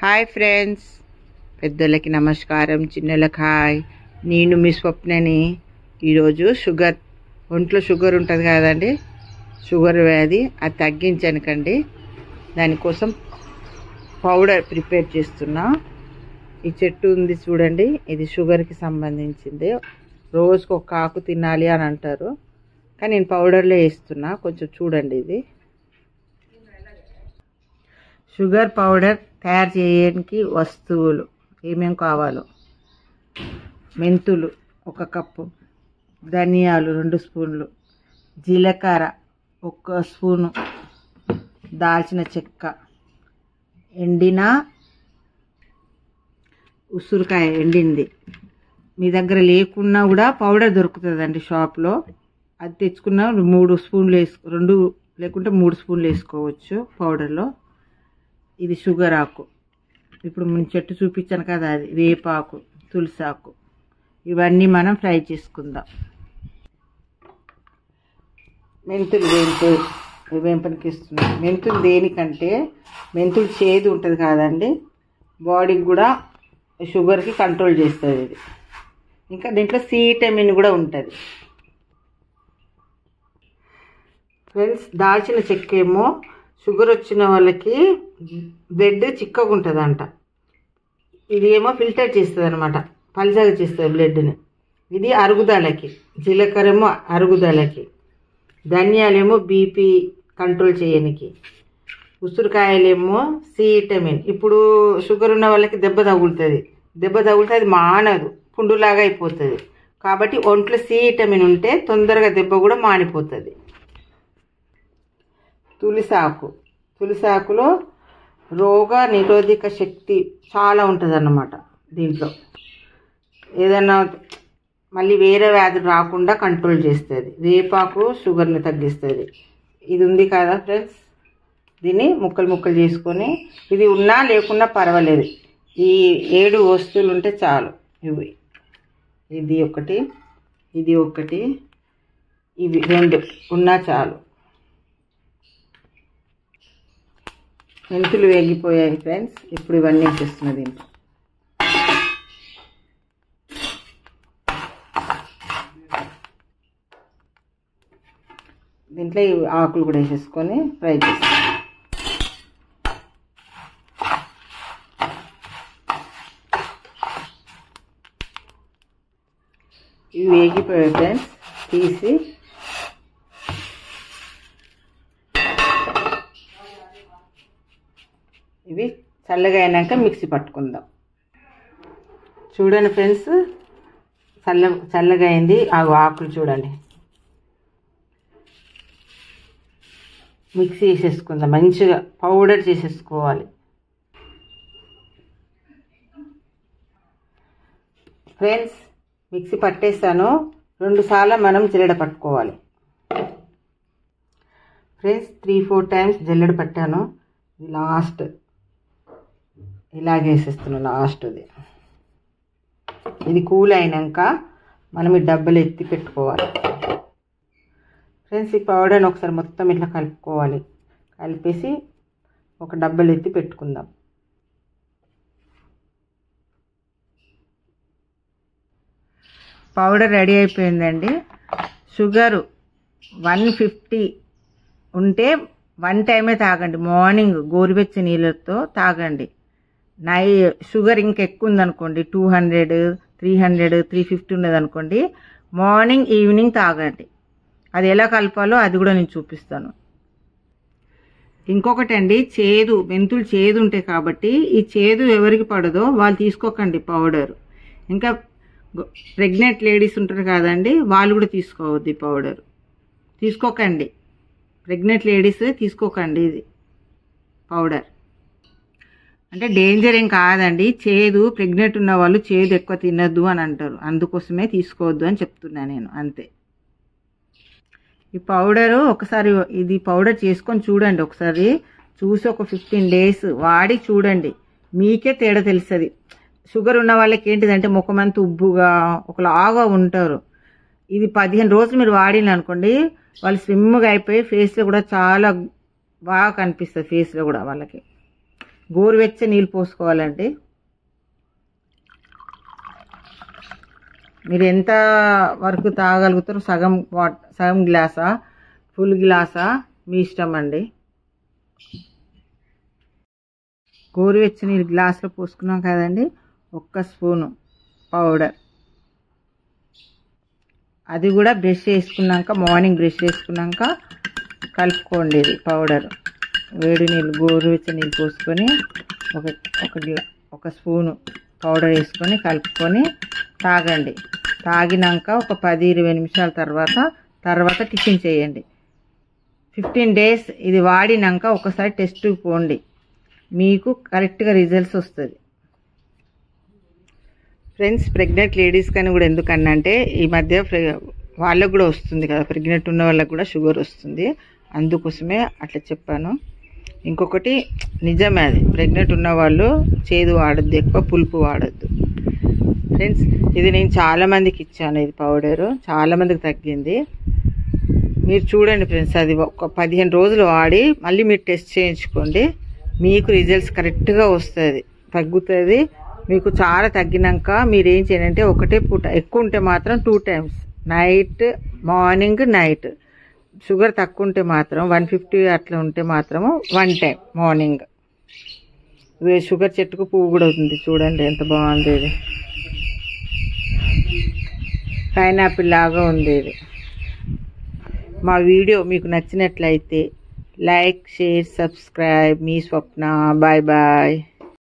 hi friends పెద్దలకి నమస్కారం చిన్నలకి hi నేను మీ స్వప్నని ఈరోజు షుగర్ ఒంట్లో షుగర్ ఉంటుంది కదండి షుగర్ వ్యాధి అది తగ్గించనుకండి దానికోసం పౌడర్ ప్రిపేర్ చేస్తున్నా ఈ చెట్టు ఉంది చూడండి ఇది షుగర్కి సంబంధించింది రోజుకు ఒక ఆకు తినాలి అని అంటారు కానీ నేను పౌడర్లో వేస్తున్నా కొంచెం చూడండి ఇది షుగర్ పౌడర్ తయారు చేయడానికి వస్తువులు ఏమేం కావాలో మెంతులు ఒక కప్పు ధనియాలు రెండు స్పూన్లు జీలకర్ర ఒక స్పూను దాల్చిన చెక్క ఎండిన ఉసురుకాయ ఎండింది మీ దగ్గర లేకున్నా కూడా పౌడర్ దొరుకుతుందండి షాప్లో అది తెచ్చుకున్న మూడు స్పూన్లు వేసుకో రెండు లేకుంటే మూడు స్పూన్లు వేసుకోవచ్చు పౌడర్లో ఇది షుగర్ ఆకు ఇప్పుడు నేను చెట్టు చూపించాను కదా అది వేపాకు తులసాకు ఇవన్నీ మనం ఫ్రై చేసుకుందాం మెంతులు వేంపు వేంపనికి ఇస్తున్నాం మెంతులు దేనికంటే మెంతులు చేదు ఉంటుంది కాదండి బాడీకి కూడా షుగర్కి కంట్రోల్ చేస్తుంది ఇది ఇంకా దీంట్లో సి విటమిన్ కూడా ఉంటుంది ఫ్రెండ్స్ దాల్చిన చెక్క ఏమో షుగర్ వచ్చిన వాళ్ళకి బ్లడ్ చిక్కగా ఉంటుందంట ఇది ఏమో ఫిల్టర్ చేస్తుంది అనమాట పల్చగా చేస్తుంది బ్లడ్ని ఇది అరుగుదలకి జీలకర్ర ఏమో అరుగుదలకి ధనియాలేమో బీపీ కంట్రోల్ చేయడానికి ఉసిరికాయలేమో సి విటమిన్ ఇప్పుడు షుగర్ ఉన్న వాళ్ళకి దెబ్బ తగులుతుంది దెబ్బ తగులితే అది మానదు పుండులాగా అయిపోతుంది కాబట్టి ఒంట్లో సి విటమిన్ ఉంటే తొందరగా దెబ్బ కూడా మానిపోతుంది తులసాకు తులసాకులో రోగ నిరోధక శక్తి చాలా ఉంటుంది అన్నమాట దీంట్లో ఏదైనా మళ్ళీ వేరే వ్యాధులు రాకుండా కంట్రోల్ చేస్తుంది వేపాకు షుగర్ని తగ్గిస్తుంది ఇది ఉంది కదా ఫ్రెండ్స్ దీన్ని ముక్కలు ముక్కలు చేసుకొని ఇది ఉన్నా లేకున్నా పర్వాలేదు ఈ ఏడు వస్తువులు ఉంటే చాలు ఇవి ఇది ఒకటి ఇది ఒకటి ఇవి రెండు ఉన్నా చాలు మెంతులు వేగిపోయాయి ఫ్రెండ్స్ ఇప్పుడు ఇవన్నీ వేసేస్తున్నా దీంట్లో దీంట్లో ఈ ఆకులు కూడా వేసేసుకొని ఫ్రై చేస్తాం ఇవి వేగిపోయాయి ఫ్రెండ్స్ తీసి ఇవి చల్లగా అయినాక మిక్సీ పట్టుకుందాం చూడండి ఫ్రెండ్స్ చల్ల చల్లగా అయింది ఆ ఆకులు చూడండి మిక్సీ చేసేసుకుందాం మంచిగా పౌడర్ చేసేసుకోవాలి ఫ్రెండ్స్ మిక్సీ పట్టేస్తాను రెండు సార్లు మనం జల్లెడ పట్టుకోవాలి ఫ్రెండ్స్ త్రీ ఫోర్ టైమ్స్ జల్లెడ పట్టాను ఇది లాస్ట్ ఇలాగే వేసేస్తున్నాను లాస్ట్ది ఇది కూల్ అయినాక మనం ఈ డబ్బలు ఎత్తి పెట్టుకోవాలి ఫ్రెండ్స్ ఈ పౌడర్ని ఒకసారి మొత్తం ఇట్లా కలుపుకోవాలి కలిపేసి ఒక డబ్బలు ఎత్తి పెట్టుకుందాం పౌడర్ రెడీ అయిపోయిందండి షుగరు వన్ ఫిఫ్టీ ఉంటే వన్ టైమే తాగండి మార్నింగ్ గోరువెచ్చ నీళ్ళతో తాగండి నై షుగర్ ఇంకెక్కువ ఉందనుకోండి two hundred three hundred three fifty ఉన్నదనుకోండి మార్నింగ్ ఈవినింగ్ తాగండి అది ఎలా కలపాలో అది కూడా నేను చూపిస్తాను ఇంకొకటి అండి చేదు మెంతులు చేదు ఉంటాయి కాబట్టి ఈ చేదు ఎవరికి పడదో వాళ్ళు తీసుకోకండి పౌడర్ ఇంకా ప్రెగ్నెంట్ లేడీస్ ఉంటారు కదండి వాళ్ళు కూడా తీసుకోవద్దు ఈ పౌడర్ తీసుకోకండి ప్రెగ్నెంట్ లేడీస్ తీసుకోకండి ఇది పౌడర్ అంటే డేంజర్ ఏం కాదండి చేదు ప్రెగ్నెంట్ ఉన్న వాళ్ళు చేదు ఎక్కువ తినద్దు అని అంటారు అందుకోసమే తీసుకోవద్దు అని చెప్తున్నా నేను అంతే ఈ పౌడరు ఒకసారి ఇది పౌడర్ చేసుకొని చూడండి ఒకసారి చూసి ఒక ఫిఫ్టీన్ డేస్ వాడి చూడండి మీకే తేడా తెలుస్తుంది షుగర్ ఉన్న వాళ్ళకి ఏంటిదంటే ముఖమంతా ఉబ్బుగా ఒకలాగా ఉంటారు ఇది పదిహేను రోజులు మీరు వాడిన అనుకోండి వాళ్ళు స్లిమ్గా అయిపోయి ఫేస్లో కూడా చాలా బాగా కనిపిస్తుంది ఫేస్లో కూడా వాళ్ళకి గోరువెచ్చ నీళ్ళు పోసుకోవాలండి మీరు ఎంత వరకు తాగలుగుతారో సగం వాట్ సగం గ్లాసా ఫుల్ గ్లాసా మీ ఇష్టం అండి గోరువెచ్చని నీళ్ళు గ్లాసులో పోసుకున్నాం కదండి ఒక్క స్పూను పౌడర్ అది కూడా బ్రష్ చేసుకున్నాక మార్నింగ్ బ్రష్ చేసుకున్నాక కలుపుకోండి ఇది పౌడర్ వేడి నీళ్ళు గోరువెచ్చని నీళ్ళు పోసుకొని ఒక ఒక గ్లా ఒక స్పూను పౌడర్ వేసుకొని కలుపుకొని తాగండి తాగినాక ఒక పది ఇరవై నిమిషాల తర్వాత తర్వాత టిఫిన్ చేయండి ఫిఫ్టీన్ డేస్ ఇది వాడినాక ఒకసారి టెస్ట్కి పోండి మీకు కరెక్ట్గా రిజల్ట్స్ వస్తుంది ఫ్రెండ్స్ ప్రెగ్నెంట్ లేడీస్ కానీ కూడా ఎందుకన్నంటే ఈ మధ్య ప్రె- వాళ్ళకు కూడా వస్తుంది కదా ప్రెగ్నెంట్ ఉన్న వాళ్ళకు కూడా షుగర్ వస్తుంది అందుకోసమే అట్లా చెప్పాను ఇంకొకటి నిజమే అది ప్రెగ్నెంట్ ఉన్న వాళ్ళు చేదు వాడద్దు ఎక్కువ పులుపు వాడద్దు ఫ్రెండ్స్ ఇది నేను చాలా మందికి ఇచ్చాను ఇది పౌడరు చాలా మందికి తగ్గింది మీరు చూడండి ఫ్రెండ్స్ అది ఒక పదిహేను రోజులు వాడి మళ్ళీ మీరు టెస్ట్ చేయించుకోండి మీకు రిజల్ట్స్ కరెక్ట్గా వస్తుంది తగ్గుతుంది మీకు చాలా తగ్గినాక మీరు ఏం చేయాలంటే ఒకటే పూట ఎక్కువ ఉంటే మాత్రం two times night morning night sugar తక్కువ ఉంటే మాత్రం వన్ ఫిఫ్టీ అట్లా ఉంటే మాత్రము వన్ టైం మార్నింగ్ ఇది షుగర్ చెట్టుకు పువ్వు కూడా ఉంది చూడండి ఎంత బాగుంది ఇది పైనాపిల్ లాగా ఉంది ఇది మా వీడియో మీకు నచ్చినట్లయితే లైక్ షేర్ సబ్స్క్రైబ్ మీ స్వప్న బాయ్ బాయ్